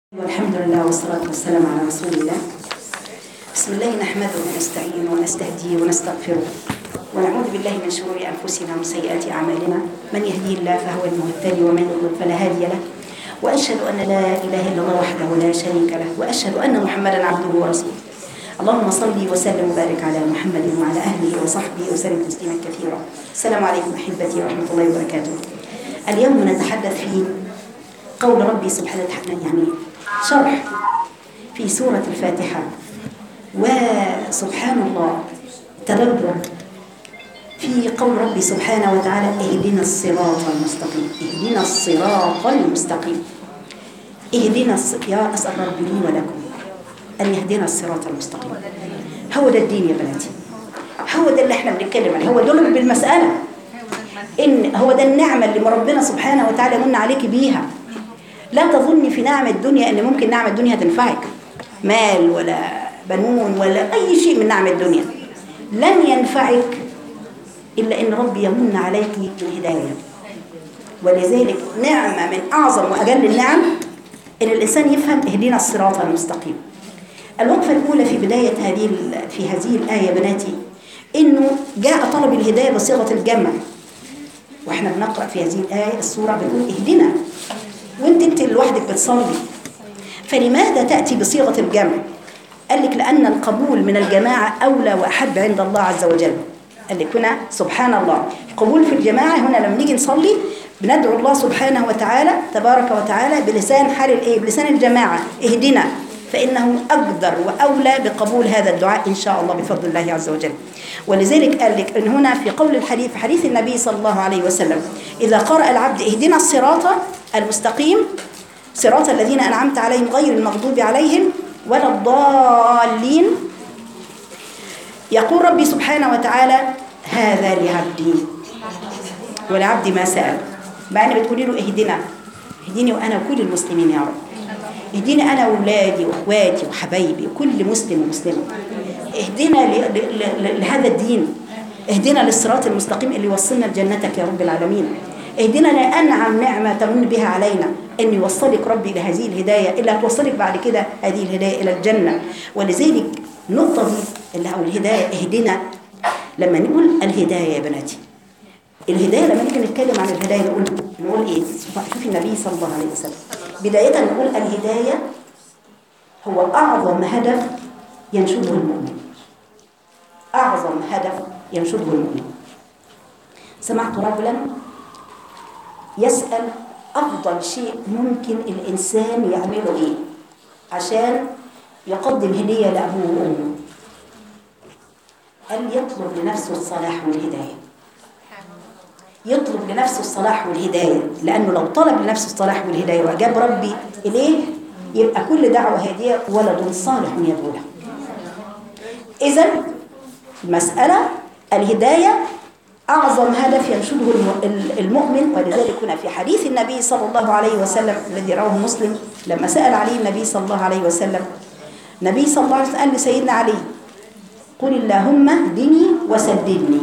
والحمد لله والصلاة والسلام على رسول الله بسم الله نحمده ونستعين ونستهديه ونستغفره ونعوذ بالله من شرور أنفسنا ومن سيئات أعمالنا من يهديه الله فهو المهتدي ومن يضلل فلا هادي له وأشهد أن لا إله إلا الله وحده لا شريك له وأشهد أن محمدا عبده ورسوله اللهم صل وسلم وبارك على محمد وعلى أهله وصحبه وسلم تسليما كثيرا السلام عليكم أحبتي ورحمة الله وبركاته اليوم نتحدث في قول ربي سبحانه وتعالى يعني شرح في سورة الفاتحة وسبحان الله تدبر في قول ربي سبحانه وتعالى اهدنا الصراط المستقيم اهدنا الصراط المستقيم اهدنا الص... يا أسأل ربي لي ولكم أن يهدنا الصراط المستقيم هو ده الدين يا بناتي هو ده اللي احنا بنتكلم عنه هو دول بالمسألة إن هو ده النعمة اللي ربنا سبحانه وتعالى من عليك بيها لا تظني في نعم الدنيا ان ممكن نعم الدنيا تنفعك مال ولا بنون ولا اي شيء من نعم الدنيا لن ينفعك الا ان ربي يمن عليك بالهدايه ولذلك نعمه من اعظم واجل النعم ان الانسان يفهم اهدنا الصراط المستقيم الوقفه الاولى في بدايه هذه في هذه الايه بناتي انه جاء طلب الهدايه بصيغه الجمع واحنا بنقرا في هذه الايه السوره بنقول اهدنا وانت انت لوحدك بتصلي فلماذا تأتي بصيغة الجمع قال لك لأن القبول من الجماعة أولى وأحب عند الله عز وجل قال لك هنا سبحان الله القبول في الجماعة هنا لما نيجي نصلي بندعو الله سبحانه وتعالى تبارك وتعالى بلسان حال الايه بلسان الجماعة اهدنا فإنه أقدر وأولى بقبول هذا الدعاء إن شاء الله بفضل الله عز وجل ولذلك قال لك إن هنا في قول الحديث في حديث النبي صلى الله عليه وسلم إذا قرأ العبد اهدنا الصراط المستقيم صراط الذين أنعمت عليهم غير المغضوب عليهم ولا الضالين يقول ربي سبحانه وتعالى هذا لعبدي ولعبدي ما سأل مع أن بتقولي له اهدنا اهدني وأنا وكل المسلمين يا رب اهديني أنا وولادي وأخواتي وحبايبي وكل مسلم ومسلمة اهدنا لهذا الدين اهدنا للصراط المستقيم اللي يوصلنا لجنتك يا رب العالمين اهدنا لأنعم نعمة تمن بها علينا أن يوصلك ربي لهذه الهداية إلا توصلك بعد كده هذه الهداية إلى الجنة ولذلك النقطة دي اللي هو الهداية اهدنا لما نقول الهداية يا بناتي الهداية لما نيجي نتكلم عن الهداية نقول نقول إيه شوفي النبي صلى الله عليه وسلم بداية نقول الهداية هو أعظم هدف ينشده المؤمن أعظم هدف ينشده المؤمن سمعت رجلا يسأل أفضل شيء ممكن الإنسان يعمله إيه عشان يقدم هدية لأبوه وأمه قال يطلب لنفسه الصلاح والهداية يطلب لنفسه الصلاح والهداية لأنه لو طلب لنفسه الصلاح والهداية وأجاب ربي إليه يبقى كل دعوة هدية ولد صالح يدعو له إذا المسألة الهداية أعظم هدف ينشده المؤمن ولذلك هنا في حديث النبي صلى الله عليه وسلم الذي رواه مسلم لما سأل عليه النبي صلى الله عليه وسلم النبي صلى الله عليه وسلم قال لسيدنا علي قل اللهم اهدني وسددني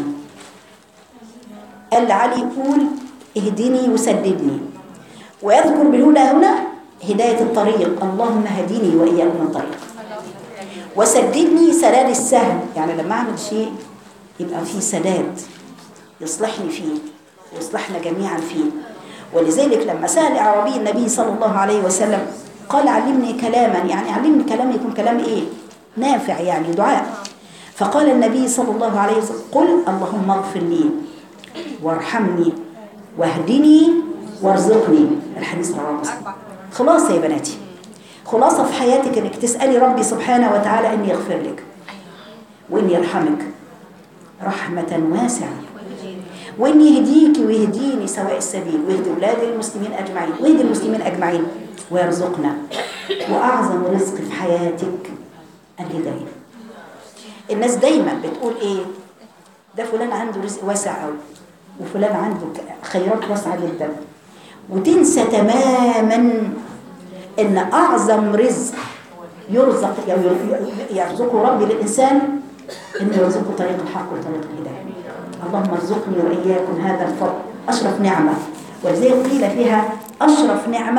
قال لعلي قول اهدني وسددني ويذكر بالهدى هنا هداية الطريق اللهم هديني وإياكم الطريق وسددني سداد السهل يعني لما أعمل شيء يبقى فيه سداد يصلحني فيه ويصلحنا جميعا فيه ولذلك لما سأل أعرابي النبي صلى الله عليه وسلم قال علمني كلاما يعني علمني كلام يكون كلام إيه نافع يعني دعاء فقال النبي صلى الله عليه وسلم قل اللهم اغفر لي وارحمني واهدني وارزقني الحديث رواه مسلم خلاصة يا بناتي خلاصة في حياتك انك تسألي ربي سبحانه وتعالى ان يغفر لك وان يرحمك رحمة واسعة وان يهديك ويهديني سواء السبيل ويهدي اولاد المسلمين اجمعين ويهدي المسلمين اجمعين ويرزقنا واعظم رزق في حياتك الهدايه الناس دايما بتقول ايه ده فلان عنده رزق واسع قوي وفلان عنده خيرات واسعه جدا وتنسى تماما ان اعظم رزق يرزق يرزقه ربي للانسان انه يرزقه طريق الحق وطريق الهدايه اللهم ارزقني وإياكم هذا الفضل أشرف نعمة ولذلك قيل فيها أشرف نعمة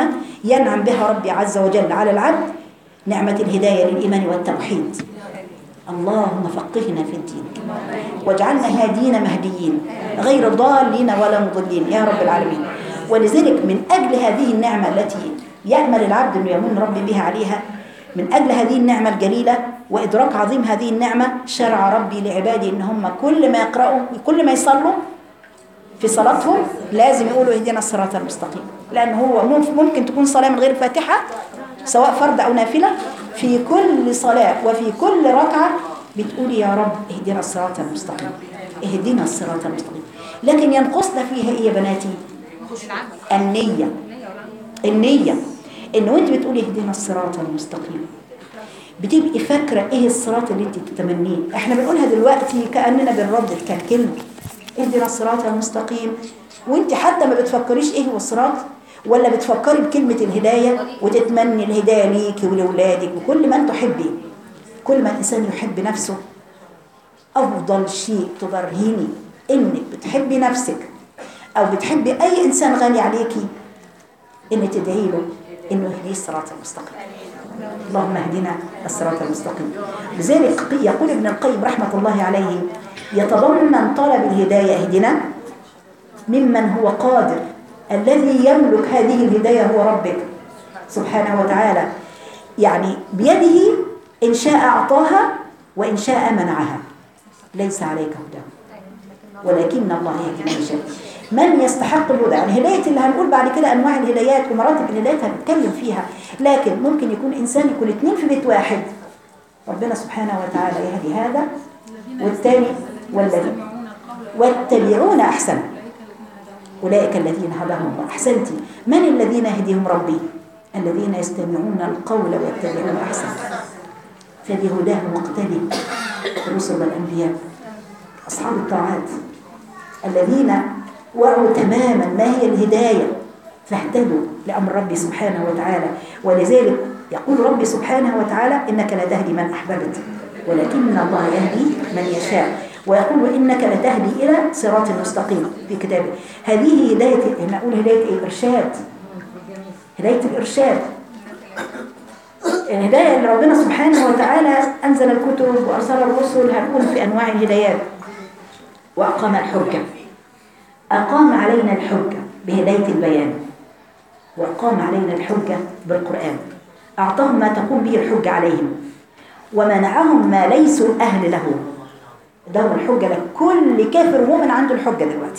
ينعم بها ربي عز وجل على العبد نعمة الهداية للإيمان والتوحيد اللهم فقهنا في الدين واجعلنا هادين مهديين غير ضالين ولا مضلين يا رب العالمين ولذلك من أجل هذه النعمة التي يأمل العبد أن يمن ربي بها عليها من أجل هذه النعمة الجليلة وإدراك عظيم هذه النعمة شرع ربي لعبادي إن هم كل ما يقرأوا كل ما يصلوا في صلاتهم لازم يقولوا اهدنا الصراط المستقيم لأن هو ممكن تكون صلاة من غير فاتحة سواء فرض أو نافلة في كل صلاة وفي كل ركعة بتقولي يا رب اهدنا الصراط المستقيم اهدنا الصراط المستقيم لكن ينقصنا فيها ايه يا بناتي النية النية ان وانت بتقولي اهدنا الصراط المستقيم بتبقي فاكرة ايه الصراط اللي انت تتمنيه احنا بنقولها دلوقتي كأننا بنردد كان كلمة اهدنا الصراط المستقيم وانت حتى ما بتفكريش ايه هو الصراط ولا بتفكري بكلمة الهداية وتتمني الهداية ليكي ولأولادك وكل من تحبي كل ما الإنسان يحب نفسه أفضل شيء تبرهني إنك بتحبي نفسك أو بتحبي أي إنسان غالي عليكي إن تدعي له إنه يهديه الصراط المستقيم اللهم اهدنا الصراط المستقيم لذلك يقول ابن القيم رحمة الله عليه يتضمن طلب الهداية اهدنا ممن هو قادر الذي يملك هذه الهداية هو ربك سبحانه وتعالى يعني بيده إن شاء أعطاها وإن شاء منعها ليس عليك هدى ولكن الله يهدي من يشاء من يستحق الهدى يعني هداية اللي هنقول بعد كده أنواع الهدايات ومراتب الهدايات هنتكلم فيها لكن ممكن يكون إنسان يكون اثنين في بيت واحد ربنا سبحانه وتعالى يهدي هذا والثاني والذي واتبعون أحسن أولئك الذين هداهم الله أحسنتي من الذين يهديهم ربي الذين يستمعون القول ويتبعون أحسن فبهداه مقتدي الرسل والأنبياء أصحاب الطاعات الذين وعوا تماما ما هي الهداية فاهتدوا لأمر ربي سبحانه وتعالى ولذلك يقول ربي سبحانه وتعالى إنك لا تهدي من أحببت ولكن الله يهدي من يشاء ويقول إنك لتهدي إلى صراط مستقيم في كتابه هذه هداية نقول هداية الإرشاد هداية الإرشاد الهداية اللي ربنا سبحانه وتعالى أنزل الكتب وأرسل الرسل هنقول في أنواع الهدايات وأقام الحجة أقام علينا الحجة بهداية البيان وأقام علينا الحجة بالقرآن أعطاهم ما تقوم به الحجة عليهم ومنعهم ما ليسوا أهل له ده الحجة لك كل كافر مؤمن عنده الحجة دلوقتي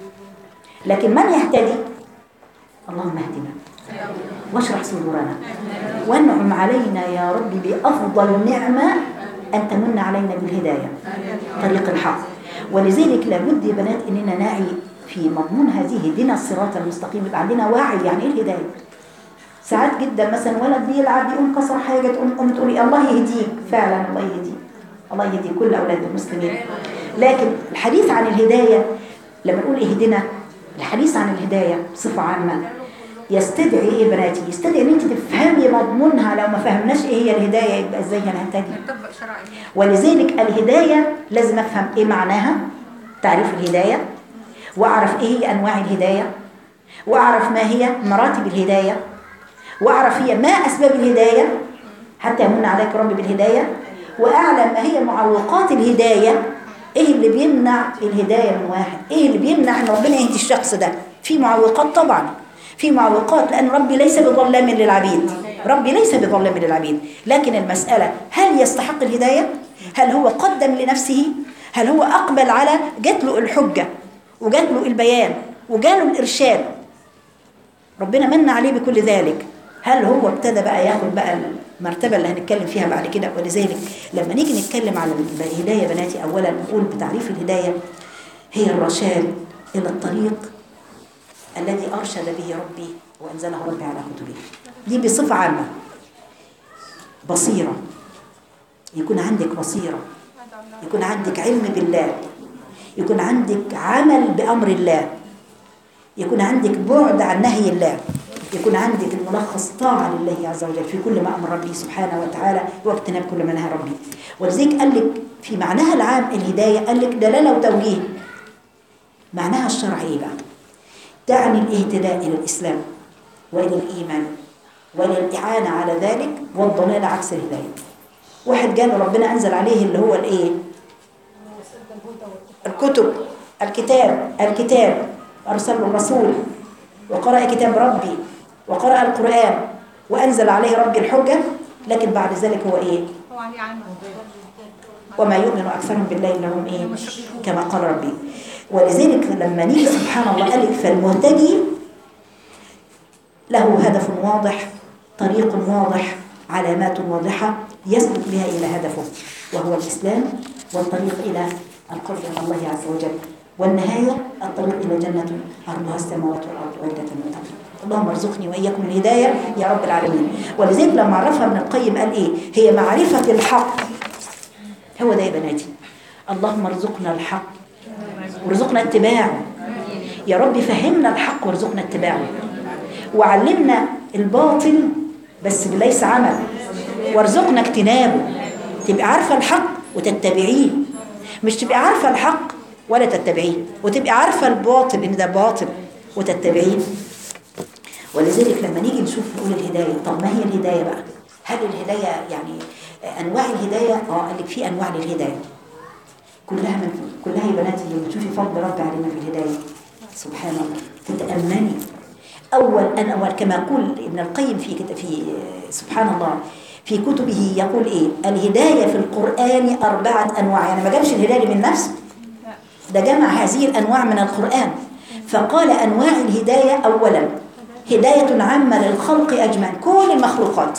لكن من يهتدي اللهم اهدنا واشرح صدورنا وانعم علينا يا رب بأفضل نعمة أن تمن علينا بالهداية طريق الحق ولذلك لابد يا بنات إننا نعي في مضمون هذه دين الصراط المستقيم يبقى عندنا وعي يعني إيه الهداية ساعات جدا مثلا ولد بيلعب يقوم كسر حاجة تقوم قوم تقولي الله يهديك فعلا الله يهديك الله يهدي كل أولاد المسلمين لكن الحديث عن الهداية لما نقول اهدنا الحديث عن الهداية بصفة عامة يستدعي ايه بناتي يستدعي ان انت تفهمي مضمونها لو ما فهمناش ايه هي الهداية يبقى ازاي هنهتدي ولذلك الهداية لازم افهم ايه معناها تعريف الهداية واعرف ايه هي انواع الهداية واعرف ما هي مراتب الهداية واعرف هي ما اسباب الهداية حتى يمن عليك ربي بالهداية واعلم ما هي معوقات الهداية ايه اللي بيمنع الهداية من واحد ايه اللي بيمنع ان ربنا يهدي الشخص ده في معوقات طبعا في معوقات لأن ربي ليس بظلام للعبيد ربي ليس بظلام للعبيد لكن المسألة هل يستحق الهداية هل هو قدم لنفسه هل هو أقبل على جات له الحجة وجات له البيان وجاله الإرشاد ربنا من عليه بكل ذلك هل هو ابتدى بقى ياخد بقى المرتبة اللي هنتكلم فيها بعد كده ولذلك لما نيجي نتكلم على الهداية بناتي أولا نقول بتعريف الهداية هي الرشاد إلى الطريق الذي أرشد به ربي وأنزله ربي على كتبه دي بصفة عامة بصيرة يكون عندك بصيرة يكون عندك علم بالله يكون عندك عمل بأمر الله يكون عندك بعد عن نهي الله يكون عندك الملخص طاعة لله عز وجل في كل ما أمر ربي سبحانه وتعالى واجتناب كل ما نهى ربي ولذلك قال لك في معناها العام الهداية قال لك دلالة وتوجيه معناها الشرعي بقى تعني الاهتداء إلى الإسلام وإلى الإيمان وللإعانة على ذلك والضلال عكس الهداية واحد قال ربنا أنزل عليه اللي هو الإيه الكتب الكتاب الكتاب أرسل الرسول وقرأ كتاب ربي وقرأ القرآن وأنزل عليه ربي الحجة لكن بعد ذلك هو إيه هو عليه عنه وما يؤمن أكثرهم بالله إلا هم إيه كما قال ربي ولذلك لما نيجي سبحان الله قال لك فالمهتدي له هدف واضح طريق واضح علامات واضحة يسلك بها إلى هدفه وهو الإسلام والطريق إلى القرب من الله عز وجل والنهاية الطريق إلى جنة أرضها السماوات والأرض عدة المتقين اللهم ارزقني وإياكم الهداية يا رب العالمين ولذلك لما عرفها ابن القيم قال إيه هي معرفة الحق هو ده يا بناتي اللهم ارزقنا الحق وارزقنا اتباعه يا رب فهمنا الحق وارزقنا اتباعه وعلمنا الباطل بس ليس عمل وارزقنا اجتنابه تبقى عارفة الحق وتتبعيه مش تبقى عارفة الحق ولا تتبعيه وتبقى عارفة الباطل ان ده باطل وتتبعيه ولذلك لما نيجي نشوف نقول الهداية طب ما هي الهداية بقى هل الهداية يعني أنواع الهداية اه قال لك في أنواع للهداية كلها من كلها يا بناتي لما تشوفي فضل رب علينا في الهداية سبحان الله تتأمني أول أن أول كما يقول ابن القيم في كت- في سبحان الله في كتبه يقول إيه الهداية في القرآن أربعة أنواع يعني ما جابش الهداية من نفسه ده جمع هذه الأنواع من القرآن فقال أنواع الهداية أولا هداية عامة للخلق أجمع كل المخلوقات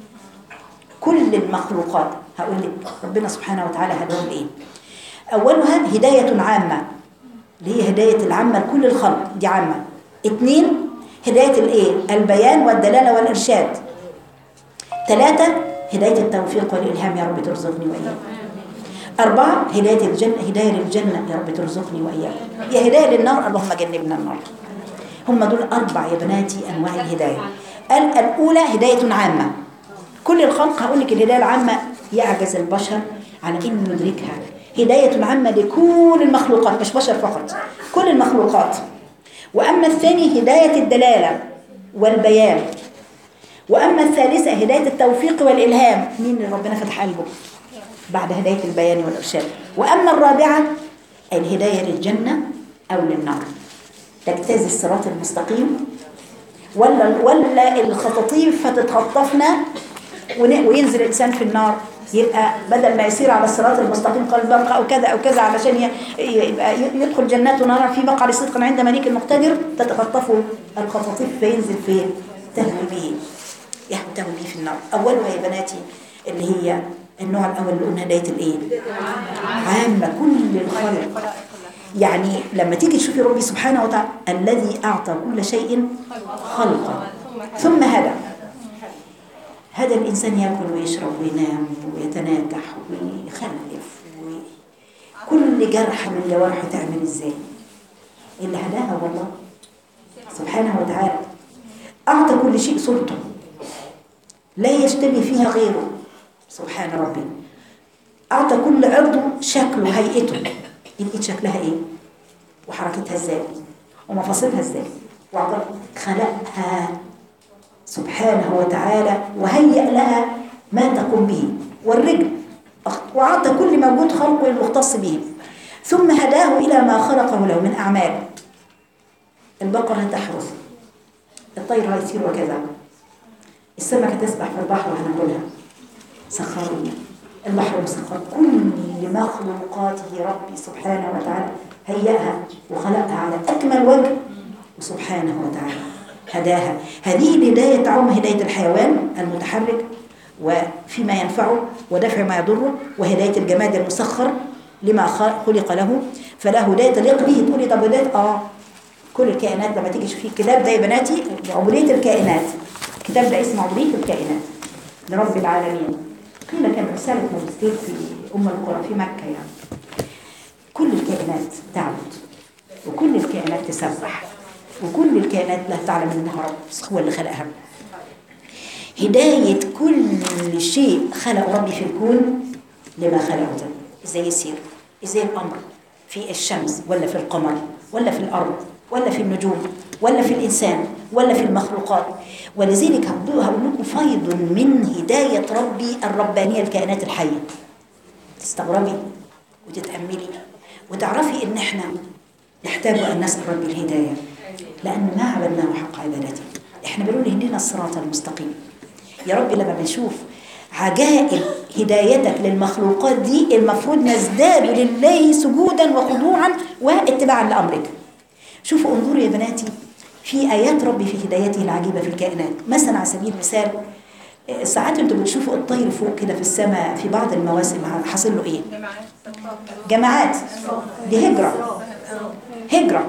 كل المخلوقات هقول لك ربنا سبحانه وتعالى هداهم إيه أولها هداية عامة اللي هي هداية العامة لكل الخلق دي عامة اثنين هداية الإيه البيان والدلالة والإرشاد ثلاثة هداية التوفيق والإلهام يا رب ترزقني وإياك أربعة هداية الجنة هداية للجنة يا رب ترزقني وإياك يا هداية للنار اللهم جنبنا النار هم دول أربع يا بناتي أنواع الهداية ال- الأولى هداية عامة كل الخلق هقول لك الهداية العامة يعجز البشر على إنه يدركها هداية عامة لكل المخلوقات مش بشر فقط كل المخلوقات وأما الثاني هداية الدلالة والبيان وأما الثالثة هداية التوفيق والإلهام مين اللي ربنا فتح قلبه بعد هداية البيان والإرشاد وأما الرابعة الهداية للجنة أو للنار تجتاز الصراط المستقيم ولا ولا الخطاطيف فتتخطفنا ون- وينزل الإنسان في النار يبقى بدل ما يسير على الصراط المستقيم قال بقى أو كذا أو كذا علشان ي- ي- يبقى ي- يدخل جنات ونار في مقعد صدق عند مليك المقتدر تتخطفه الخطاطيف فينزل فين تهوي به يهتم به في النار أولها يا بناتي اللي هي النوع الأول اللي قلنا هداية الإيه؟ عامة كل الخلق يعني لما تيجي تشوفي ربي سبحانه وتعالى الذي أعطى كل شيء خلقا ثم هدى هذا الإنسان يأكل ويشرب وينام ويتناكح ويخلف وي... كل جرح من جوارحه تعمل إزاي اللي هداها والله سبحانه وتعالى أعطى كل شيء صورته لا يشتبه فيها غيره سبحان ربي أعطى كل عضو شكله وهيئته الإيد شكلها إيه وحركتها إزاي ومفاصلها إزاي وعضل خلقها سبحانه وتعالى وهيئ لها ما تقوم به والرجل أخ- وأعطى كل موجود خلقه المختص به ثم هداه إلى ما خلقه له من أعمال البقرة هتحرث الطير هيسير وكذا السمكة تسبح في البحر وهناكلها سخروا البحر مسخر كل مخلوقاته ربي سبحانه وتعالى هيئها وخلقها على أكمل وجه وسبحانه وتعالى هداها هذه الهداية تعم هداية الحيوان المتحرك وفيما ينفعه ودفع ما يضره وهداية الجماد المسخر لما خ- خلق له فلا هداية تليق به تقولي طب هداية اه كل الكائنات لما تيجي تشوفي الكتاب ده يا بناتي عبودية الكائنات الكتاب ده اسمه عبودية الكائنات لرب العالمين قيل كان رسالة ماجستير في أم القرى في مكة يعني كل الكائنات تعبد وكل الكائنات تسبح وكل الكائنات لا تعلم انها رب هو اللي خلقها هداية كل شيء خلق ربي في الكون لما خلقه ازاي يسير ازاي الامر في الشمس ولا في القمر ولا في الارض ولا في النجوم ولا في الإنسان ولا في المخلوقات ولذلك هقول لكم فيض من هداية ربي الربانية الكائنات الحية تستغربي وتتأملي وتعرفي إن إحنا نحتاج أن نسأل ربي الهداية لأن ما عبدناه حق عبادته إحنا بنقول اهدنا الصراط المستقيم يا رب لما بنشوف عجائب هدايتك للمخلوقات دي المفروض نزداد لله سجودا وخضوعا واتباعا لأمرك شوفوا انظروا يا بناتي في آيات ربي في هدايته العجيبة في الكائنات مثلا على سبيل المثال آه، ساعات انتوا بتشوفوا الطير فوق كده في السماء في بعض المواسم حاصل له ايه جماعات دي هجرة هجرة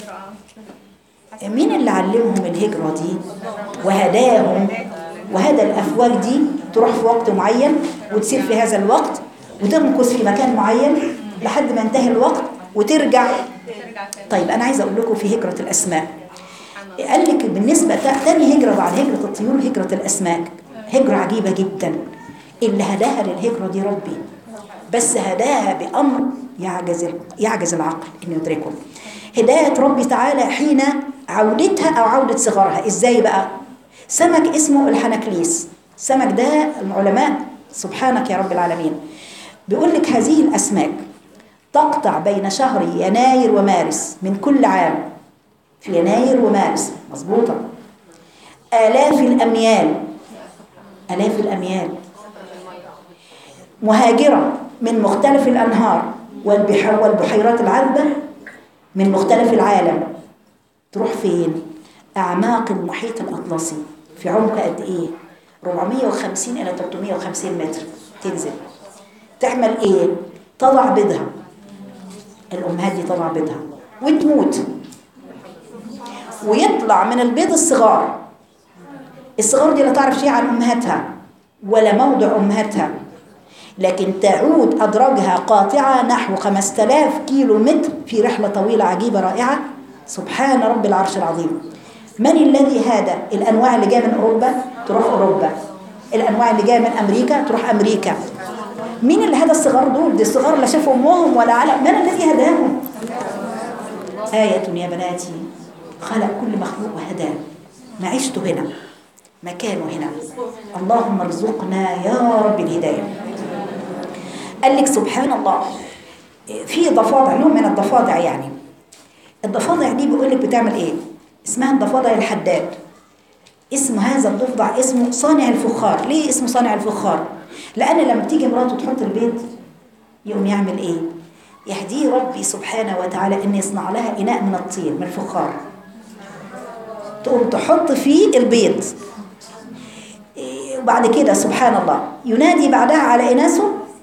مين اللي علمهم الهجرة دي وهداهم وهدى الأفواج دي تروح في وقت معين وتسير في هذا الوقت وتمكث في مكان معين لحد ما انتهي الوقت وترجع طيب أنا عايزة أقول لكم في هجرة الأسماء قال لك بالنسبة تا- تاني هجرة بعد هجرة الطيور هجرة الأسماك هجرة عجيبة جدا اللي هداها للهجرة دي ربي بس هداها بأمر يعجز يعجز العقل إنه يدركه هداية ربي تعالى حين عودتها أو عودة صغارها إزاي بقى سمك اسمه الحنكليس السمك ده العلماء سبحانك يا رب العالمين بيقول لك هذه الأسماك تقطع بين شهر يناير ومارس من كل عام في يناير ومارس مظبوطة آلاف الأميال آلاف الأميال مهاجرة من مختلف الأنهار والبحر والبحيرات العذبة من مختلف العالم تروح فين؟ أعماق المحيط الأطلسي في عمق قد إيه؟ 450 إلى 350 متر تنزل تعمل إيه؟ تضع بيضها الأمهات دي تضع بيضها وتموت ويطلع من البيض الصغار الصغار دي لا تعرف شيء عن أمهاتها ولا موضع أمهاتها لكن تعود أدراجها قاطعة نحو 5000 كيلو متر في رحلة طويلة عجيبة رائعة سبحان رب العرش العظيم من الذي هذا الأنواع اللي جاية من أوروبا تروح أوروبا الأنواع اللي جاية من أمريكا تروح أمريكا مين اللي هدى الصغار دول دي الصغار لا شافوا أمهم ولا علم من الذي هداهم آية يا بناتي خلق كل مخلوق وهداه معيشته هنا مكانه هنا اللهم ارزقنا يا رب الهدايه قال لك سبحان الله في ضفادع نوع من الضفادع يعني الضفادع دي بيقول لك بتعمل ايه اسمها الضفادع الحداد اسم هذا الضفدع اسمه صانع الفخار ليه اسمه صانع الفخار لان لما تيجي مراته تحط البيض يقوم يعمل ايه يهديه ربي سبحانه وتعالى ان يصنع لها اناء من الطين من الفخار تقوم تحط فيه البيض إيه، وبعد كده سبحان الله ينادي بعدها على اناسه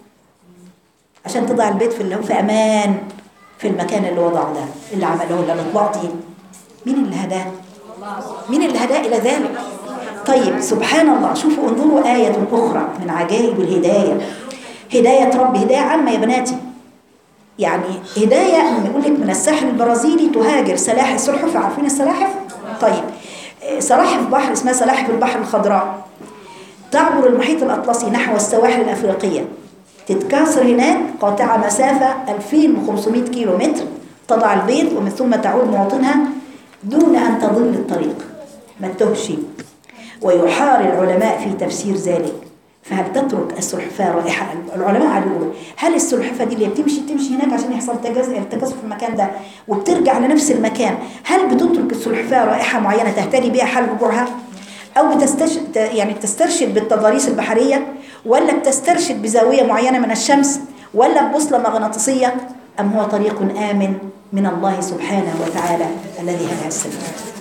عشان تضع البيت في اللي هو في امان في المكان اللي وضعه ده اللي عمله ولا الاطلاق دي مين اللي هداه مين اللي هداه الى ذلك طيب سبحان الله شوفوا انظروا آية أخرى من عجائب الهداية هداية رب هداية عامة يا بناتي يعني هداية يقول لك من الساحل البرازيلي تهاجر سلاحف سلحفاة عارفين السلاحف؟ طيب آه، سلاحف بحر اسمها سلاحف البحر الخضراء تعبر المحيط الأطلسي نحو السواحل الأفريقية تتكاثر هناك قاطعة مسافة 2500 كيلو متر تضع البيض ومن ثم تعود مواطنها دون أن تضل الطريق ما تهشي ويحار العلماء في تفسير ذلك فهل تترك السلحفاة رائحة العلماء قالوا يقولوا هل السلحفاة دي اللي بتمشي تمشي هناك عشان يحصل تجاز- التكاثر في المكان ده وبترجع لنفس المكان هل بتترك السلحفاة رائحة معينة تهتدي بها حال رجوعها أو بتستش... ت- يعني بتسترشد بالتضاريس البحرية ولا بتسترشد بزاوية معينة من الشمس ولا ببوصلة مغناطيسية أم هو طريق آمن من الله سبحانه وتعالى الذي هدى السبيل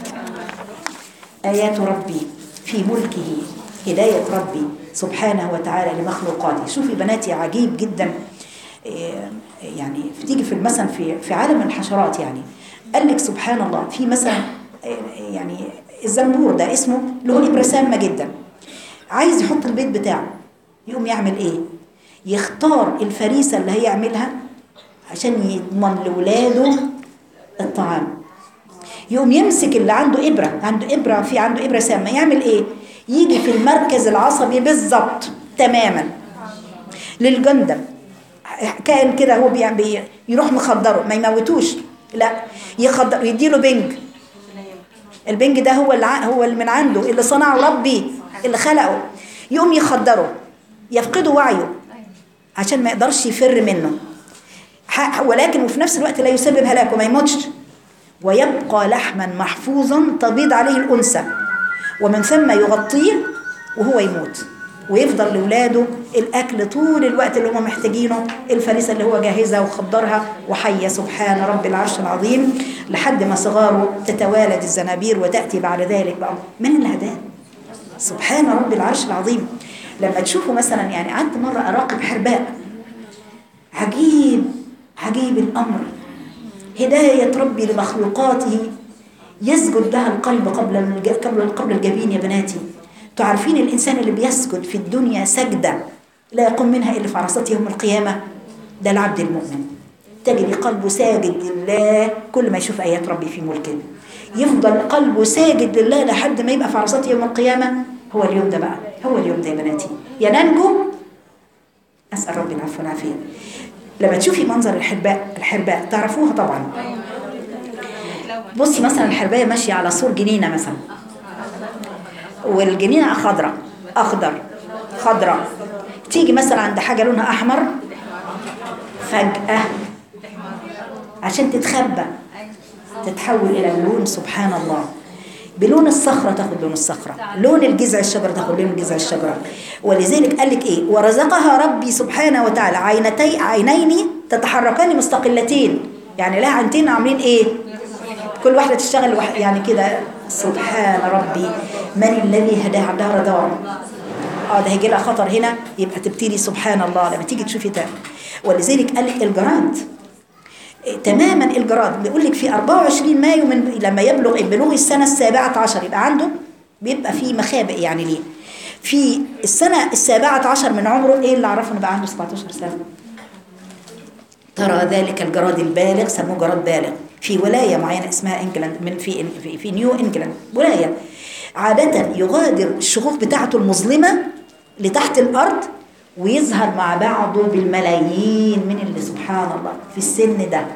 آيات ربي في ملكه هداية ربي سبحانه وتعالى لمخلوقاته شوفي بناتي عجيب جدا إيه، يعني تيجي في مثلا في في عالم الحشرات يعني قال لك سبحان الله في مثلا إيه، يعني الزنبور ده اسمه له ابره سامه جدا عايز يحط البيت بتاعه يقوم يعمل ايه يختار الفريسه اللي هيعملها عشان يضمن لاولاده الطعام يقوم يمسك اللي عنده إبرة عنده إبرة في عنده إبرة سامة يعمل إيه يجي في المركز العصبي بالظبط تماما للجندم كائن كده هو بي- بي- يروح مخدره ما يموتوش لا يخضر يديله بنج البنج ده هو اللي ع- هو اللي من عنده اللي صنعه ربي اللي خلقه يقوم يخدره يفقده وعيه عشان ما يقدرش يفر منه ح- ولكن وفي نفس الوقت لا يسبب هلاكه ما يموتش ويبقى لحما محفوظا تبيض عليه الأنثى ومن ثم يغطيه وهو يموت ويفضل لولاده الأكل طول الوقت اللي هم محتاجينه الفريسة اللي هو جاهزة وخضرها وحية سبحان رب العرش العظيم لحد ما صغاره تتوالد الزنابير وتأتي بعد ذلك بقى من اللي هداه سبحان رب العرش العظيم لما تشوفوا مثلا يعني قعدت مرة أراقب حرباء عجيب عجيب الأمر هداية ربي لمخلوقاته يسجد لها القلب قبل الج- قبل قبل الجبين يا بناتي تعرفين الإنسان اللي بيسجد في الدنيا سجدة لا يقوم منها إلا في عرصات يوم القيامة ده العبد المؤمن تجد قلبه ساجد لله كل ما يشوف آيات ربي في ملكه يفضل قلبه ساجد لله لحد ما يبقى في عرصات يوم القيامة هو اليوم ده بقى هو اليوم ده يا بناتي يا ننجو أسأل ربي العفو والعافية لما تشوفي منظر الحرباء الحرباء تعرفوها طبعا بصي مثلا الحرباية ماشية على سور جنينة مثلا والجنينة خضراء أخضر خضراء تيجي مثلا عند حاجة لونها أحمر فجأة عشان تتخبى تتحول إلى اللون سبحان الله بلون الصخرة تاخد لون الصخرة لون الجذع الشجرة تاخد لون جذع الشجرة ولذلك قال لك إيه ورزقها ربي سبحانه وتعالى عينتي عينين تتحركان مستقلتين يعني لها عينتين عاملين إيه كل واحدة تشتغل وح- يعني كده سبحان ربي من الذي هداها عندها رادار اه ده هيجي لها خطر هنا يبقى تبتدي سبحان الله لما تيجي تشوفي ده ولذلك قال لك الجراد إيه، تماما الجراد بيقول لك في 24 مايو من لما يبلغ بلوغ السنه السابعه عشر يبقى عنده بيبقى في مخابئ يعني ليه في السنه السابعه عشر من عمره ايه اللي عرفه انه بقى عنده 17 سنه ترى ذلك الجراد البالغ سموه جراد بالغ في ولاية معينة اسمها انجلاند من في في, في نيو انجلاند ولاية عادة يغادر الشقوق بتاعته المظلمة لتحت الأرض ويظهر مع بعضه بالملايين من اللي سبحان الله في السن ده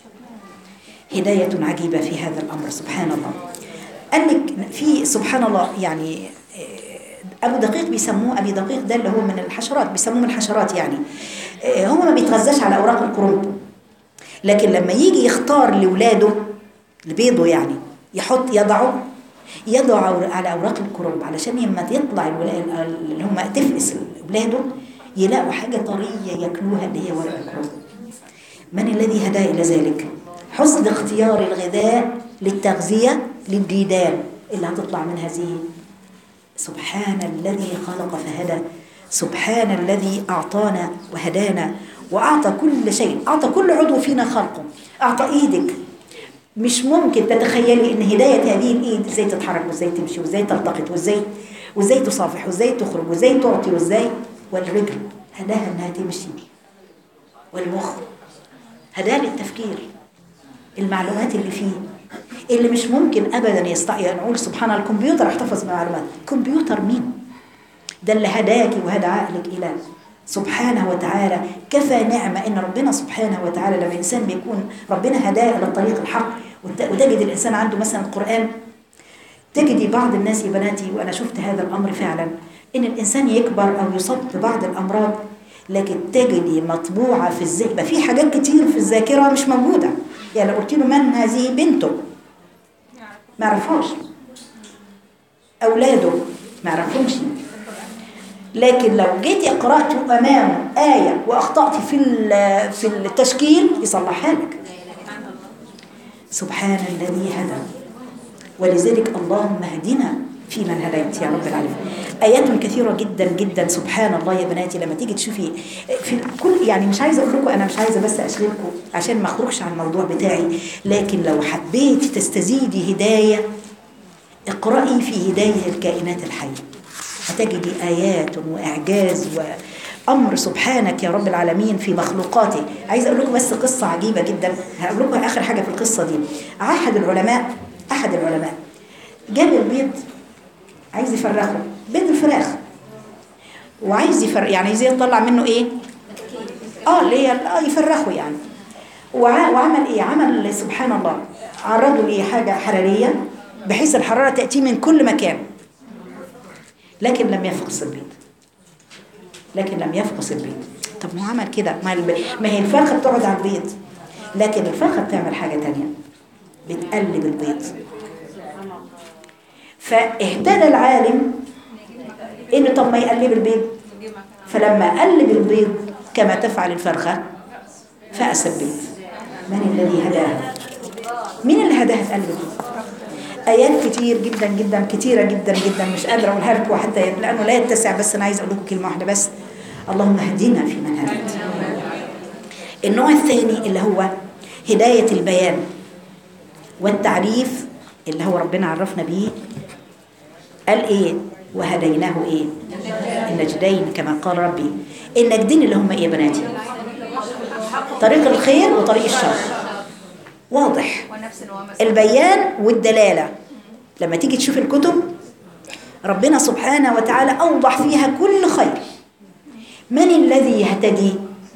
هداية عجيبة في هذا الأمر سبحان الله قال لك في سبحان الله يعني آه، أبو دقيق بيسموه أبي دقيق ده اللي هو من الحشرات بيسموه من الحشرات يعني آه، هو ما بيتغذاش على أوراق الكرنب لكن لما يجي يختار لولاده لبيضه يعني يحط يضعه يضع على أوراق الكرنب علشان لما يطلع الولا- اللي هم تفقس ولاده يلاقوا حاجة طرية ياكلوها اللي هي ورق الكرنب من الذي هداه إلى ذلك حسن اختيار الغذاء للتغذية للديدان اللي هتطلع من هذه سبحان الذي خلق فهدى سبحان الذي أعطانا وهدانا وأعطى كل شيء أعطى كل عضو فينا خلقه أعطى إيدك مش ممكن تتخيلي ان هدايه هذه الايد ازاي تتحرك وازاي تمشي وازاي تلتقط وازاي وازاي تصافح وازاي تخرج وازاي تعطي وازاي والرجل هداها انها تمشي والمخ هداه للتفكير المعلومات اللي فيه اللي مش ممكن ابدا يستطيع نقول سبحان الله الكمبيوتر احتفظ بمعلومات كمبيوتر مين ده اللي هداكي وهدى عقلك الى سبحانه وتعالى كفى نعمة إن ربنا سبحانه وتعالى لما الإنسان بيكون ربنا هداه إلى الطريق الحق وت- وتجد الإنسان عنده مثلا القرآن تجدي بعض الناس يا بناتي وأنا شفت هذا الأمر فعلا إن الإنسان يكبر أو يصاب ببعض الأمراض لكن تجدي مطبوعة في الذهن يبقى في حاجات كتير في الذاكرة مش موجودة يعني لو قلت له من هذه بنته ما عرفهاش أولاده ما عرفهمش لكن لو جيتي قرأت أمامه آية وأخطأت في ال- في التشكيل يصلحها لك سبحان الذي هدى ولذلك اللهم اهدنا في من هديت يا رب العالمين آيات كثيرة جدا جدا سبحان الله يا بناتي لما تيجي تشوفي في كل يعني مش عايزة أقول لكم أنا مش عايزة بس أشغلكم عشان ما أخرجش عن الموضوع بتاعي لكن لو حبيتي تستزيدي هداية اقرأي في هداية الكائنات الحية هتجدي آيات وإعجاز وأمر سبحانك يا رب العالمين في مخلوقاته عايزة أقول لكم بس قصة عجيبة جدا هقول لكم آخر حاجة في القصة دي أحد العلماء أحد العلماء جاب البيض عايز يفرخه بيض الفراخ وعايز يفرق يعني عايز يطلع منه ايه اه اللي هي اه يفرخه يعني وع- وعمل ايه عمل سبحان الله عرضوا ليه حاجة حرارية بحيث الحرارة تأتي من كل مكان لكن لم يفقس البيض لكن لم يفقس البيض طب ما هو عمل كده ما, الب... ما هي الفرخة بتقعد على البيض لكن الفرخة بتعمل حاجة تانية بتقلب البيض فاهتدى العالم انه طب ما يقلب البيض فلما قلب البيض كما تفعل الفرخة فأس البيض من الذي هداها مين اللي هداها تقلب البيض آيات كتير جدا جدا كتيرة جدا جدا مش قادرة أقولها لكم حتى لأنه لا يتسع بس أنا عايز أقول لكم كلمة واحدة بس اللهم اهدنا فيمن هديت النوع الثاني اللي هو هداية البيان والتعريف اللي هو ربنا عرفنا بيه قال ايه وهديناه ايه النجدين كما قال ربي النجدين اللي هم ايه يا بناتي طريق الخير وطريق الشر واضح ونفس ومس البيان والدلالة لما تيجي تشوف الكتب ربنا سبحانه وتعالى أوضح فيها كل خير من الذي يهتدي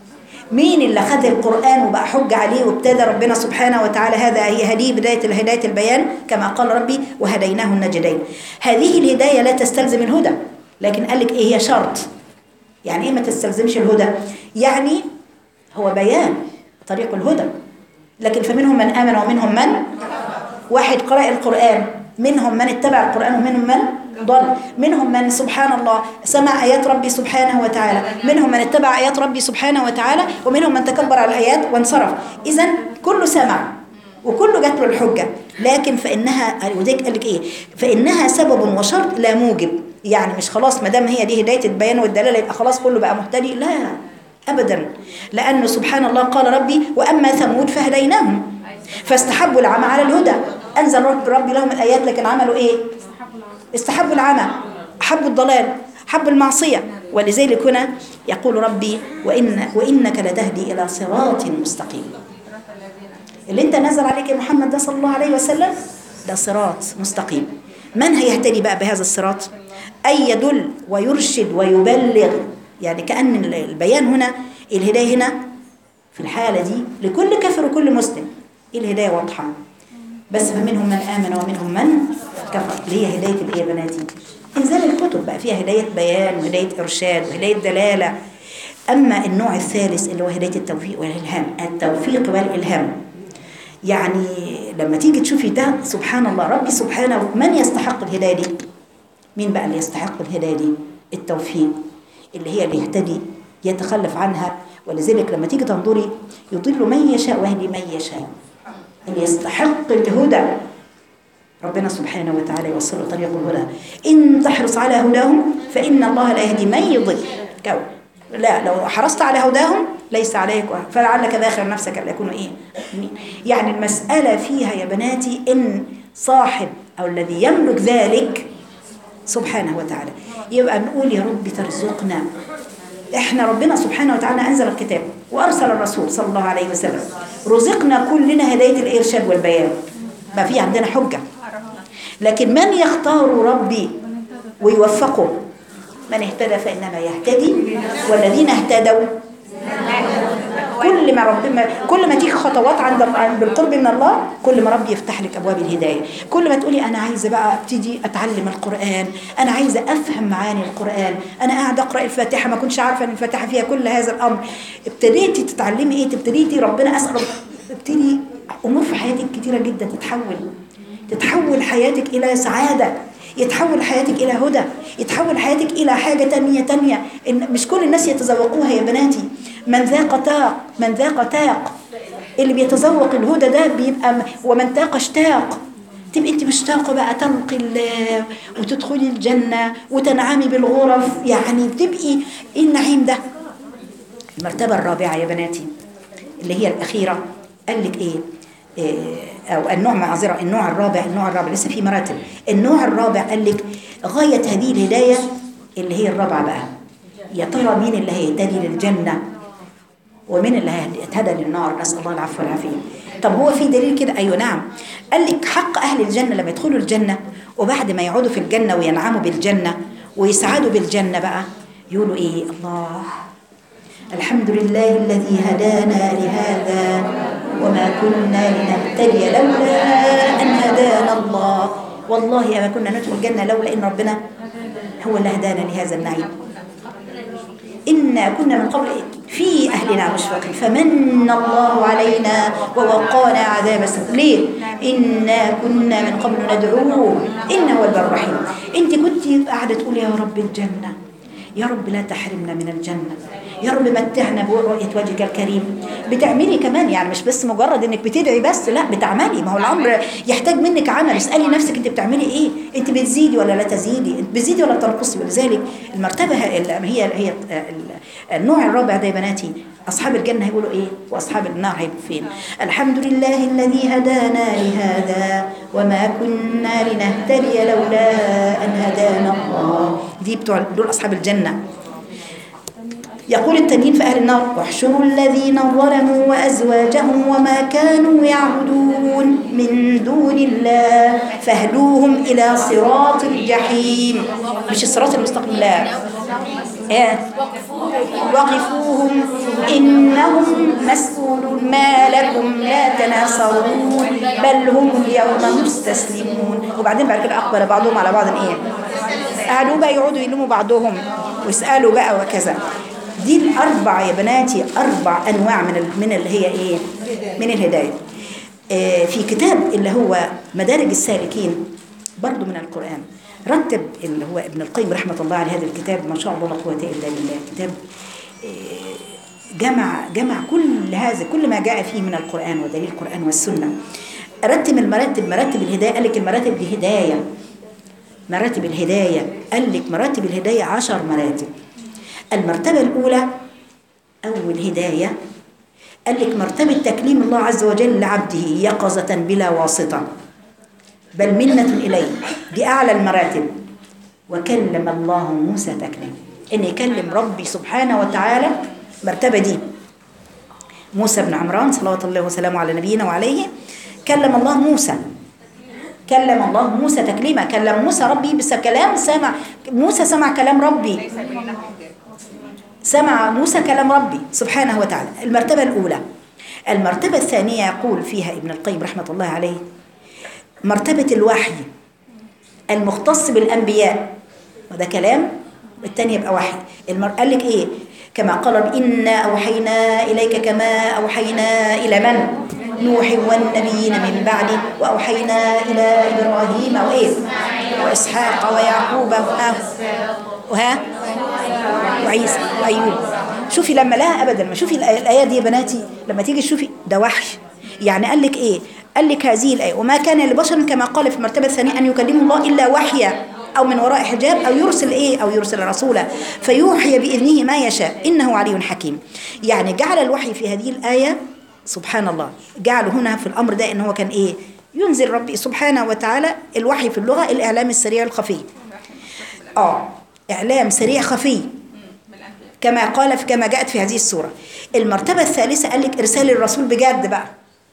مين اللي خد القرآن وبقى حج عليه وابتدى ربنا سبحانه وتعالى هذا هي هديه بداية هداية البيان كما قال ربي وهديناه النجدين هذه الهداية لا تستلزم الهدى لكن قال لك ايه هي شرط يعني ايه ما تستلزمش الهدى يعني هو بيان طريق الهدى لكن فمنهم من آمن ومنهم من واحد قرأ القرآن منهم من اتبع القرآن ومنهم من ضل منهم من سبحان الله سمع آيات ربي سبحانه وتعالى منهم من اتبع آيات ربي سبحانه وتعالى ومنهم من تكبر على الآيات وانصرف إذا كله سمع وكله جات له الحجة لكن فإنها وذلك قال لك إيه فإنها سبب وشرط لا موجب يعني مش خلاص ما دام هي دي هداية البيان والدلالة يبقى خلاص كله بقى مهتدي لا أبدا لأنه سبحان الله قال ربي وأما ثمود فهديناهم فاستحبوا العمى على الهدى أنزل رب ربي لهم الآيات لكن عملوا إيه استحبوا العمى أحبوا الضلال حبوا المعصية ولذلك هنا يقول ربي وإن وإنك لتهدي إلى صراط مستقيم اللي انت نزل عليك يا محمد ده صلى الله عليه وسلم ده صراط مستقيم من هيهتدي بقى بهذا الصراط أي يدل ويرشد ويبلغ يعني كأن البيان هنا الهداية هنا في الحالة دي لكل كافر وكل مسلم الهداية واضحة بس فمنهم من آمن ومنهم من كفر اللي هي هداية الإيه يا بناتي إنزال الكتب بقى فيها هداية بيان وهداية إرشاد وهداية دلالة أما النوع الثالث اللي هو هداية التوفيق والإلهام التوفيق والإلهام يعني لما تيجي تشوفي ده سبحان الله ربي سبحانه من يستحق الهداية دي مين بقى اللي يستحق الهداية دي التوفيق اللي هي اللي يهتدي يتخلف عنها ولذلك لما تيجي تنظري يضل من يشاء ويهدي من يشاء اللي يستحق الهدى ربنا سبحانه وتعالى يوصله طريق الهدى إن تحرص على هداهم فإن الله لا يهدي من يضل كو لا لو حرصت على هداهم ليس عليك فلعلك باخر نفسك أن يكونوا إيه يعني المسألة فيها يا بناتي إن صاحب أو الذي يملك ذلك سبحانه وتعالى يبقى نقول يا رب ترزقنا احنا ربنا سبحانه وتعالى انزل الكتاب وارسل الرسول صلى الله عليه وسلم رزقنا كلنا هدايه الارشاد والبيان ما في عندنا حجه لكن من يختار ربي ويوفقه من اهتدى فانما يهتدي والذين اهتدوا كل ما ربنا كل ما تيجي خطوات عند عند بالقرب من الله كل ما ربي يفتح لك ابواب الهدايه كل ما تقولي انا عايزه بقى ابتدي اتعلم القران انا عايزه افهم معاني القران انا قاعده اقرا الفاتحه ما كنتش عارفه ان الفاتحه فيها كل هذا الامر ابتديتي تتعلمي ايه ابتديتي ربنا اسال ابتدي امور في حياتك كتيره جدا تتحول تتحول حياتك الى سعاده يتحول حياتك إلى هدى يتحول حياتك إلى حاجة تانية تانية إن مش كل الناس يتذوقوها يا بناتي من ذاق تاق من ذاق تاق اللي بيتذوق الهدى ده بيبقى م- ومن تاق اشتاق تبقي انت مشتاقه بقى تلقي الله وتدخلي الجنه وتنعمي بالغرف يعني بتبقي ايه النعيم ده المرتبه الرابعه يا بناتي اللي هي الاخيره قال لك ايه إيه، او النوع معذره النوع الرابع النوع الرابع لسه في مراتب النوع الرابع قال لك غايه هذه الهدايه اللي هي الرابعه بقى يا ترى مين اللي هيهتدي للجنه ومين اللي هيهتدى للنار نسال الله العفو والعافيه طب هو في دليل كده ايوه نعم قال لك حق اهل الجنه لما يدخلوا الجنه وبعد ما يقعدوا في الجنه وينعموا بالجنه ويسعدوا بالجنه بقى يقولوا ايه الله الحمد لله الذي هدانا لهذا وما كنا لنهتدي لولا أن هدانا الله والله ما كنا ندخل الجنة لولا إن ربنا هو اللي هدانا لهذا النعيم إنا كنا من قبل في أهلنا مشفقين فمن الله علينا ووقانا عذاب السوء ليه؟ إنا كنا من قبل ندعوه إنه هو البر الرحيم أنت كنت قاعدة تقول يا رب الجنة يا رب لا تحرمنا من الجنة يا رب متعنا برؤية وجهك الكريم بتعملي كمان يعني مش بس مجرد انك بتدعي بس لا بتعملي ما هو الامر يحتاج منك عمل اسالي نفسك انت بتعملي ايه انت بتزيدي ولا لا تزيدي انت بتزيدي ولا تنقصي ولذلك المرتبه ه- هي هي النوع الرابع ده يا بناتي اصحاب الجنه هيقولوا ايه واصحاب النار هيبقوا فين الحمد لله الذي هدانا لهذا وما كنا لنهتدي لولا ان هدانا الله دي بتوع دول اصحاب الجنه يقول التانيين في أهل النار واحشروا الذين ظلموا وأزواجهم وما كانوا يعبدون من دون الله فاهدوهم إلى صراط الجحيم مش الصراط المستقيم لا إيه؟ وقفوهم إنهم مسؤولون ما لكم لا تناصرون بل هم اليوم مستسلمون وبعدين بعد كده أقبل بعضهم على بعض إيه قعدوا بقى يقعدوا يلموا بعضهم ويسألوا بقى وكذا دي الأربع يا بناتي أربع أنواع من ال- من اللي هي إيه من الهداية آه، في كتاب اللي هو مدارج السالكين برضو من القرآن رتب اللي هو ابن القيم رحمة الله على هذا الكتاب ما شاء الله لا قوة إلا بالله كتاب آه، جمع جمع كل هذا كل ما جاء فيه من القرآن ودليل القرآن والسنة رتب المراتب مراتب الهداية قال لك المراتب دي هداية مراتب الهداية قال لك مراتب الهداية عشر مراتب المرتبة الأولى أول هداية قال لك مرتبة تكليم الله عز وجل لعبده يقظة بلا واسطة بل منة إليه دي أعلى المراتب وكلم الله موسى تكليم إن يكلم ربي سبحانه وتعالى مرتبة دي موسى بن عمران صلوات الله وسلامه على نبينا وعليه كلم الله موسى كلم الله موسى تكليما كلم موسى ربي بس كلام سمع موسى سمع كلام ربي سمع موسى كلام ربي سبحانه وتعالى المرتبة الأولى المرتبة الثانية يقول فيها ابن القيم رحمة الله عليه مرتبة الوحي المختص بالأنبياء وده كلام الثاني يبقى وحي المر... قال لك إيه كما قال رب إنا أوحينا إليك كما أوحينا إلى من نوح والنبيين من بعده وأوحينا إلى إبراهيم أو إيه وإسحاق ويعقوب وها وها وعيسى وأيوب شوفي لما لا أبدا ما شوفي الآية الآية دي يا بناتي لما تيجي تشوفي ده وحي يعني قال لك إيه قال لك هذه الآية وما كان لبشر كما قال في المرتبة الثانية أن يكلمه الله إلا وحيا أو من وراء حجاب أو يرسل إيه أو يرسل رسولا فيوحي بإذنه ما يشاء إنه علي حكيم يعني جعل الوحي في هذه الآية سبحان الله جعله هنا في الأمر ده إن هو كان إيه ينزل ربي سبحانه وتعالى الوحي في اللغة الإعلام السريع الخفي آه إعلام سريع خفي كما قال في كما جاءت في هذه السورة المرتبة الثالثة قال لك إرسال الرسول بجد بقى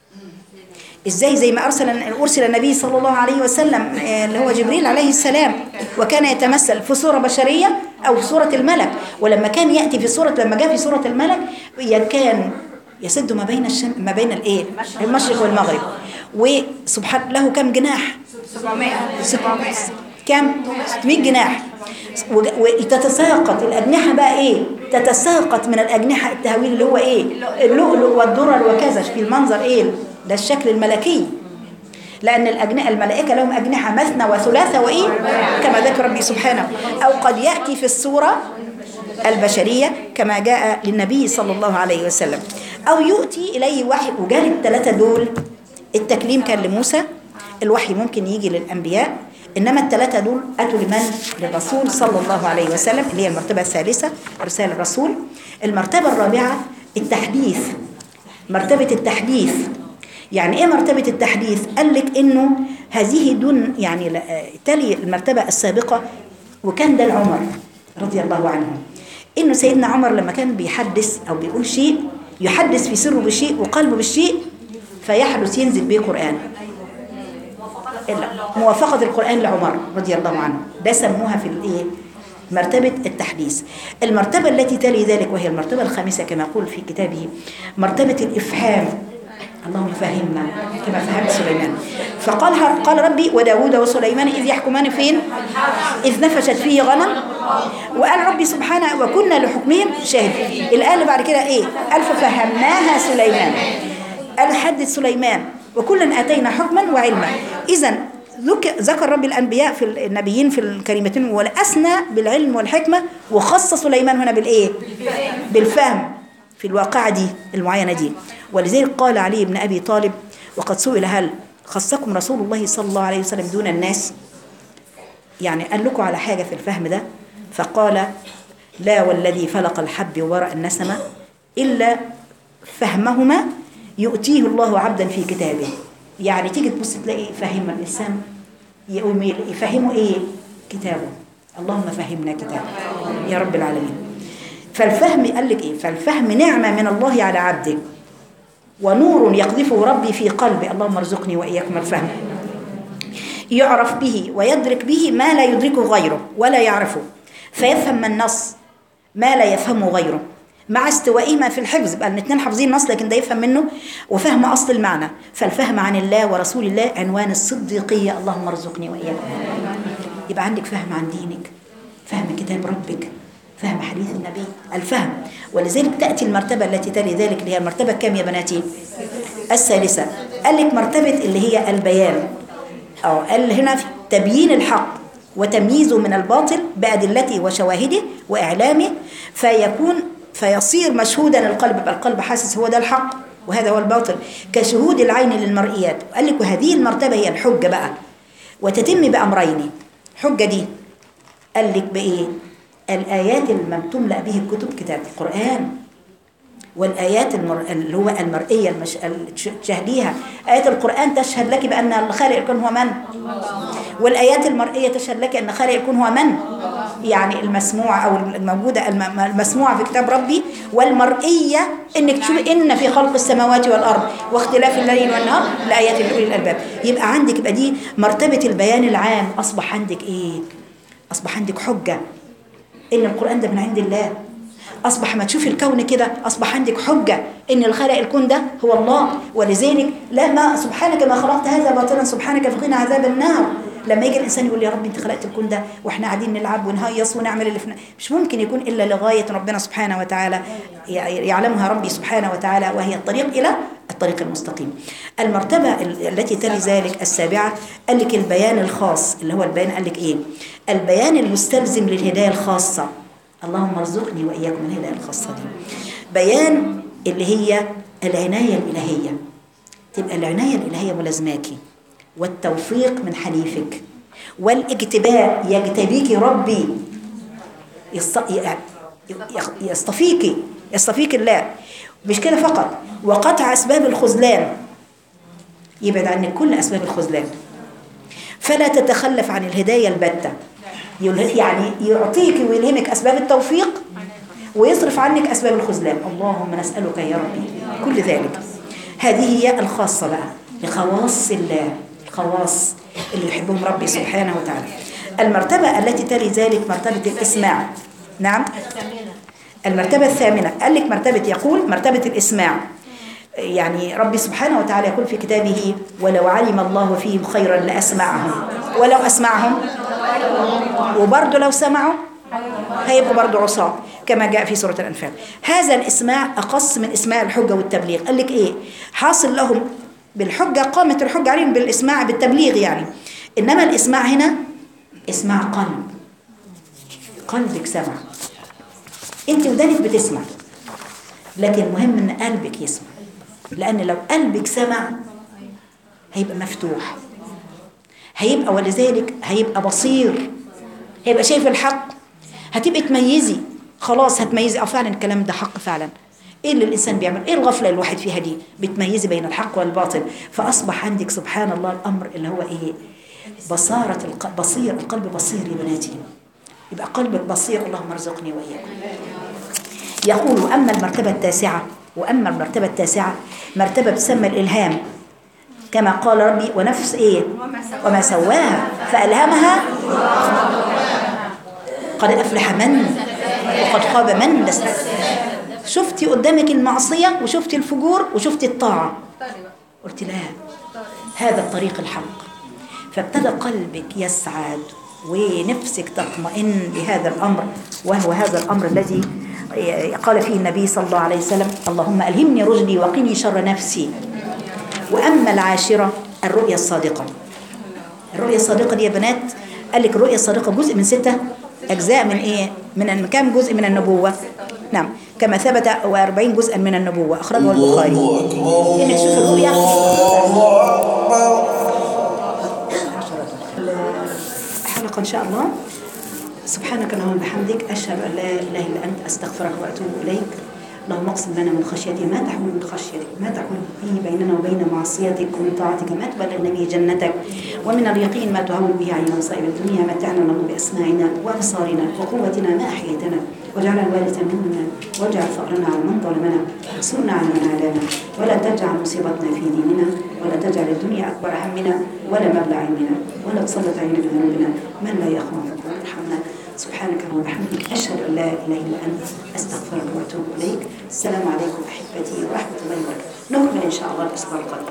ازاي زي ما ارسل ارسل النبي صلى الله عليه وسلم آه، اللي هو جبريل عليه السلام وكان يتمثل في صوره بشريه او في صوره الملك ولما كان ياتي في صوره لما جاء في صوره الملك ي- كان يسد ما بين الشم ما بين الايه المشرق والمغرب وسبحان له كم جناح 700 كم 600 جناح وج- وتتساقط الأجنحة بقى إيه تتساقط من الأجنحة التهويل اللي هو إيه اللؤلؤ والدرر وكذا في المنظر إيه ده الشكل الملكي لأن الأجنحة الملائكة لهم أجنحة مثنى وثلاثة وإيه كما ذكر ربي سبحانه أو قد يأتي في الصورة البشرية كما جاء للنبي صلى الله عليه وسلم أو يؤتي إليه وحي وجال الثلاثة دول التكليم كان لموسى الوحي ممكن يجي للأنبياء إنما الثلاثة دول أتوا لمن؟ للرسول صلى الله عليه وسلم اللي هي المرتبة الثالثة إرسال الرسول المرتبة الرابعة التحديث مرتبة التحديث يعني ايه مرتبة التحديث قال لك انه هذه دون يعني لا- تلي المرتبة السابقة وكان ده العمر رضي الله عنه انه سيدنا عمر لما كان بيحدث او بيقول شيء يحدث في سره بشيء وقلبه بالشيء فيحدث ينزل به قرآن إلا موافقة القرآن لعمر رضي الله عنه ده سموها في الايه مرتبة التحديث المرتبة التي تلي ذلك وهي المرتبة الخامسة كما يقول في كتابه مرتبة الإفهام اللهم فهمنا كما فهمت سليمان فقال قال ربي وداود وسليمان إذ يحكمان فين إذ نفشت فيه غنم وقال ربي سبحانه وكنا لحكمهم شاهد الآية اللي بعد كده إيه قال ففهمناها سليمان قال حدث سليمان وكلا آتينا حكما وعلما إذا ذك- ذكر رب الأنبياء في النبيين في الكلمتين والأثنى بالعلم والحكمة وخص سليمان هنا بالإيه بالفهم في الواقعة دي المعينة دي ولذلك قال علي بن أبي طالب وقد سئل هل خصكم رسول الله صلى الله عليه وسلم دون الناس يعني قال لكم على حاجة في الفهم ده فقال لا والذي فلق الحب وورأ النسمة إلا فهمهما يؤتيه الله عبدا في كتابه يعني تيجي تبص تلاقي فهم الإنسان يقوم يفهمه إيه كتابه اللهم فهمنا كتابه يا رب العالمين فالفهم قال لك إيه فالفهم نعمة من الله على عبده ونور يقذفه ربي في قلبي اللهم ارزقني وإياكم الفهم يعرف به ويدرك به ما لا يدركه غيره ولا يعرفه فيفهم من النص ما لا يفهمه غيره مع استوائهما في الحفظ بقى الاثنين حافظين نص لكن ده يفهم منه وفهم اصل المعنى فالفهم عن الله ورسول الله عنوان الصديقيه اللهم ارزقني واياكم يبقى عندك فهم عن دينك فهم كتاب ربك فهم حديث النبي الفهم ولذلك تأتي المرتبة التي تلي ذلك اللي هي المرتبة كام يا بناتي الثالثة قال لك مرتبة اللي هي البيان أو قال هنا في تبيين الحق وتمييزه من الباطل بأدلته وشواهده وإعلامه فيكون فيصير مشهودا القلب يبقى القلب حاسس هو ده الحق وهذا هو الباطل كشهود العين للمرئيات قال لك وهذه المرتبة هي الحجة بقى وتتم بأمرين حجة دي قال لك بإيه الآيات اللي تملأ به الكتب كتاب القرآن والآيات المر... اللي هو المرئية المش... تشهديها آيات القرآن تشهد لك بأن الخالق يكون هو من والآيات المرئية تشهد لك أن الخالق يكون هو من يعني المسموع أو الموجودة الم... المسموعة في كتاب ربي والمرئية إنك تشوف إن في خلق السماوات والأرض واختلاف الليل والنهار لآيات لأولي الألباب يبقى عندك يبقى دي مرتبة البيان العام أصبح عندك إيه أصبح عندك حجة إن القرآن ده من عند الله أصبح ما تشوف الكون كده أصبح عندك حجة إن الخلق الكون ده هو الله ولذلك لا ما سبحانك ما خلقت هذا باطلا سبحانك فقنا عذاب النار لما يجي الإنسان يقول يا رب أنت خلقت الكون ده وإحنا قاعدين نلعب ونهيص ونعمل اللي فينا مش ممكن يكون إلا لغاية ربنا سبحانه وتعالى يعلمها ربي سبحانه وتعالى وهي الطريق إلى الطريق المستقيم المرتبة التي تلي ذلك السابعة قال لك البيان الخاص اللي هو البيان قال لك إيه البيان المستلزم للهداية الخاصة اللهم ارزقني وإياكم الهداية الخاصة دي بيان اللي هي العناية الإلهية تبقى العناية الإلهية ملازماكي والتوفيق من حليفك والاجتباء يجتبيك ربي يصطفيك يصطفيك الله مش كده فقط وقطع أسباب الخذلان يبعد عنك كل أسباب الخذلان فلا تتخلف عن الهداية البتة يعني يعطيك ويلهمك أسباب التوفيق ويصرف عنك أسباب الخذلان اللهم نسألك يا ربي كل ذلك هذه هي الخاصة بقى لخواص الله الخواص اللي يحبهم ربي سبحانه وتعالى المرتبة التي تلي ذلك مرتبة الإسماع نعم المرتبة الثامنة قال لك مرتبة يقول مرتبة الإسماع يعني ربي سبحانه وتعالى يقول في كتابه ولو علم الله فيهم خيرا لأسمعهم ولو أسمعهم وبرضه لو سمعوا هيبقوا برضه عصاة كما جاء في سورة الأنفال هذا الإسماع أقص من إسماع الحجة والتبليغ قال لك إيه حاصل لهم بالحجة قامت الحجة عليهم بالإسماع بالتبليغ يعني إنما الإسماع هنا إسماع قلب قلبك سمع أنت ودانك بتسمع لكن مهم إن قلبك يسمع لأن لو قلبك سمع هيبقى مفتوح هيبقى ولذلك هيبقى بصير هيبقى شايف الحق هتبقى تميزي خلاص هتميزي اه فعلا الكلام ده حق فعلا ايه اللي الانسان بيعمل ايه الغفله اللي الواحد فيها دي بتميزي بين الحق والباطل فاصبح عندك سبحان الله الامر اللي هو ايه بصاره القلب بصير القلب بصير يا بناتي يبقى قلبك بصير اللهم ارزقني واياكم يقول اما المرتبه التاسعه واما المرتبه التاسعه مرتبه تسمى الالهام كما قال ربي ونفس ايه وما سواها فالهمها قد افلح من وقد خاب من دست شفتي قدامك المعصيه وشفتي الفجور وشفتي الطاعه اختاري بقى قلت لا اختاري هذا الطريق الحق فابتدى قلبك يسعد ونفسك تطمئن لهذا الأمر وهو هذا الأمر الذي قال فيه النبي صلى الله عليه وسلم اللهم ألهمني رشدي وقني شر نفسي وأما العاشرة الرؤيا الصادقة الرؤيا الصادقة دي يا بنات قال لك الرؤيا الصادقة جزء من ستة أجزاء من إيه؟ من من كام جزء من النبوة؟ نعم كما ثبت و40 جزءا من النبوة أخرجه البخاري الله أكبر إنك تشوف الرؤيا الله أكبر حلقة إن شاء الله سبحانك اللهم وبحمدك أشهد أن لا إله إلا أنت أستغفرك وأتوب إليك اللهم اقسم لنا من خشيتك ما تحول من خشيتك ما تحول به بيننا وبين معصيتك ومن طاعتك ما تبلغنا به جنتك ومن اليقين ما تهون به علينا مصائب الدنيا متعنا اللهم بأسماعنا وأبصارنا وقوتنا ما أحييتنا واجعل الوارث منا واجعل ثأرنا على من ظلمنا وانصرنا على من عادانا ولا تجعل مصيبتنا في ديننا ولا تجعل الدنيا أكبر همنا ولا مبلغ علمنا ولا تسلط علينا بذنوبنا من لا يخافك ويرحمنا سبحانك اللهم وبحمدك أشهد أن لا إله إلا أنت أستغفرك وأتوب إليك السلام عليكم أحبتي ورحمة الله وبركاته نكمل إن شاء الله الأسبوع القادم